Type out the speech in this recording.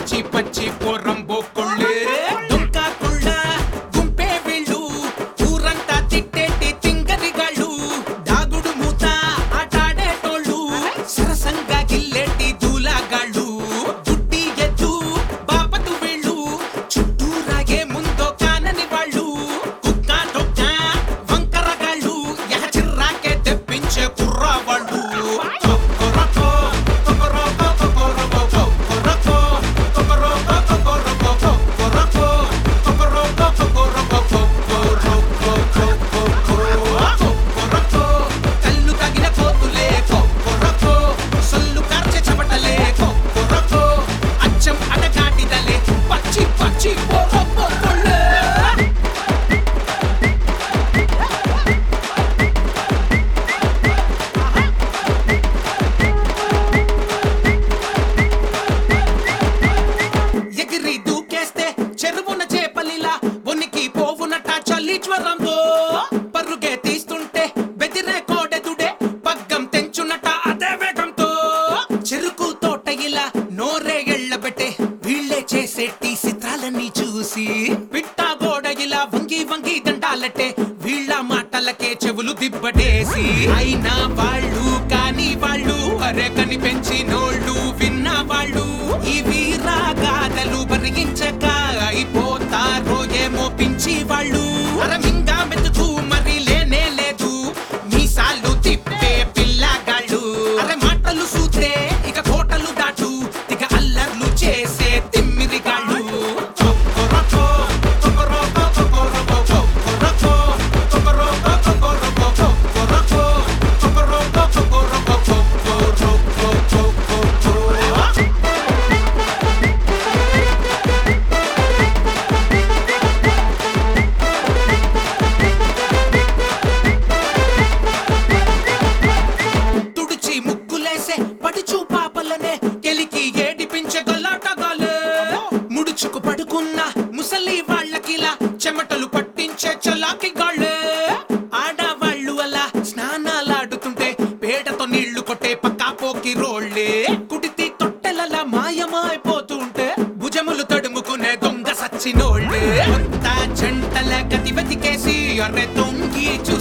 పచ్చి పచ్చి పోరంబోకొళ్ళే దుంకా కుళ్ళ గుంపే వీళ్ళు ఊరంతా తిట్టేటి తింగరిగాళ్ళు దాగుడు మూత ఆటాడేటోళ్ళు సరసంగా గిల్లేటి దూలాగాళ్ళు గుడ్డి ఎద్దు బాపతు వీళ్ళు చుట్టూరాగే ముందో కానని వాళ్ళు కుక్క డొక్క వంకరగాళ్ళు యహ చిర్రాకే తెప్పించే కుర్రవాళ్ళు కొకొరకో, కొకొరకో, కొకొరకో, కొకొరకో, కొకొరకో, కొకొరకో, కొకొరకో, కొకొరకో, కొకొరకో, కొకొరకో, కొకొరకో. కళ్ళు తగిన కోతులే కొకొరకో, సొల్లు కార్చె చెమటలే కొకొరకో, అచ్చం అడగాడిదలే పచ్చి పచ్చి పొరపొరలే. ఎగిరి దూకేస్తే చెరువున చేపలిలా ఉనికి పోవునట చల్లి జ్వరంతో పరుగే తీస్తుంటే బెదిరే కోడెదుడే పగ్గం తెంచునట అదే వేగంతో చెరుకు తోట ఇలా నోరే ఎళ్ళబెట్టే వీళ్ళే చేసేటి చిత్రాలన్నీ చూసి పిట్ట గోడ ఇలా వంగి వంగి దండాలట్టే వీళ్ళ మాటలకే చెవులు దిబ్బడేసి అయినా వాళ్ళు కాని వాళ్ళు అరే కని పెంచినోళ్ళు విన్న వాళ్ళు ఇవి రాగాదలు బరిగించక అయిపోతారో ఏమో పించి వాళ్ళు అరమింగా మెతుకు మరి లేనే లేదు మీసాలు తిప్పే పిల్లగాళ్ళు అరే మాటలు సూత్రే ఇక కోటలు దాటు ఇక అల్లర్లు చేసే తిమ్మిరిగాళ్ళు కొకొరకో, కొకొరకో, కొకొరకో, కొకొరకో, కొకొరకో, కొకొరకో, కొకొరకో, కొకొరకో, కొకొరకో, కొకొరకో, కొకొరకో. తుడిచి ముగ్గులేసే పడిచూ పాపలనే కెలికి ఏడిపించే గల్లాటగాలే ముడుచుకు పడుకున్న ముసలి వాళ్ళకిలా చెమటలు పట్టించే చలాకి గాళ్ళే ఆడవాళ్ళు అలా స్నానాలాడుతుంటే పేటతో నీళ్లు కొట్టే పక్కా పోకి రోళ్ళే కుడితి తొట్టెలలా మాయమైపోతుంటే భుజములు తడుముకునే దొంగ సచ్చినోళ్ళే కొత్త జంటల గతి వెతికేసి అరే తొంగి చూ